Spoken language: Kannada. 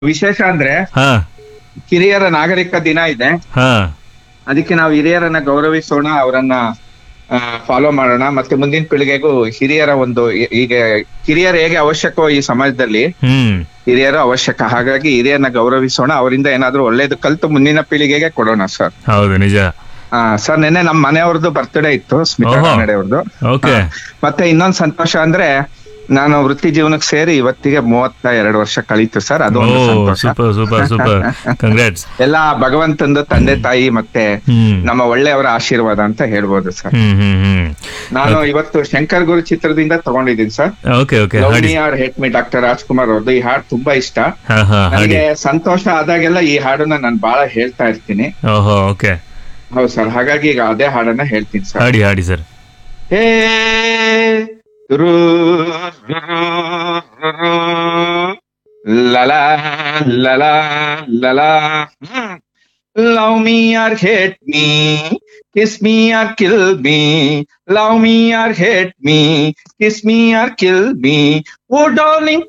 ವಿಶೇಷ ಅಂದ್ರೆ ಹಾ ಹಿರಿಯರ ನಾಗರಿಕ ದಿನ ಇದೆ ಹಾ ಅದಕ್ಕೆ ನಾವು ಹಿರಿಯರನ್ನ ಗೌರವಿಸೋಣ ಅವರನ್ನ ಫಾಲೋ ಮಾಡೋಣ ಮತ್ತೆ ಮುಂದಿನ ಪೀಳಿಗೆಗೂ ಹಿರಿಯರ ಒಂದು ಈ- ಈಗ ಹಿರಿಯರು ಹೇಗೆ ಅವಶ್ಯಕೋ ಈ ಸಮಾಜದಲ್ಲಿ ಹ್ಮ್ ಹಿರಿಯರು ಅವಶ್ಯಕ ಹಾಗಾಗಿ ಹಿರಿಯರನ್ನ ಗೌರವಿಸೋಣ ಅವರಿಂದ ಏನಾದ್ರೂ ಒಳ್ಳೇದು ಕಲ್ತು ಮುಂದಿನ ಪೀಳಿಗೆಗೆ ಕೊಡೋಣ ಸರ್ ಹೌದು ನಿಜ ಸರ್ ನಿನ್ನೆ ನಮ್ಮ ಮನೆಯವ್ರದ್ದು ಬರ್ತ್ಡೇ ಇತ್ತು ಸ್ಮಿತಾ ಓಹೋ. ಕಾನಡೆ ಅವ್ರದ್ದು ಓಕೆ ಮತ್ತೆ ಇನ್ನೊಂದ್ ಸಂತೋಷ ಅಂದ್ರೆ ನಾನು ವೃತ್ತಿ ಜೀವನಕ್ಕೆ ಸೇರಿ ಇವತ್ತಿಗೆ ಮೂವತ್ತ ಎರಡು ವರ್ಷ ಕಳೀತು ಸರ್ ಅದು ಓ ಒಂದು ಸಂತೋಷ ಸೂಪರ್ ಸೂಪರ್ ಸೂಪರ್ ಕಂಗ್ರಾಟ್ಸ್ ಎಲ್ಲ ಭಗವಂತಂದು ತಂದೆ ತಾಯಿ ಮತ್ತೆ ಹ್ಮ್ ನಮ್ಮ ಒಳ್ಳೆಯವರ ಆಶೀರ್ವಾದ ಅಂತ ಹೇಳ್ಬೋದು ಸರ್ ಹ್ಮ್ ಹ್ಮ್ ಹ್ಮ್ ನಾನು ಇವತ್ತು ಶಂಕರ್ ಗುರು ಚಿತ್ರದಿಂದ ತಗೊಂಡಿದ್ದೀನಿ ಸರ್ ಓಕೆ ಓಕೆ ಲವ್ ಹಾಡಿ me or hate me doctor Rajkumar ಅವ್ರದ್ದು ಈ ಹಾಡು ತುಂಬಾ ಇಷ್ಟ ಹಾ ಹಾ ಹಾಡಿ ನನಗೆ ಸಂತೋಷ ಆದಾಗೆಲ್ಲ ಈ ಹಾಡನ್ನ ನಾನು ಬಹಳ ಹೇಳ್ತಾ ಇರ್ತೀನಿ ಓಹೋ ಓಕೆ ಹೌದು ಸರ್ ಹಾಗಾಗಿ ಈಗ ಅದೇ ಹಾಡನ್ನ ಹೇಳ್ತೀನಿ ಸರ್ ಹಾಡಿ ಹಾಡಿ ಸರ್ ಹೇ ರು ಲಲ ಲಲ ಲಲ love me or hate me kiss me or kill me love me or hate me kiss me or kill me oh darling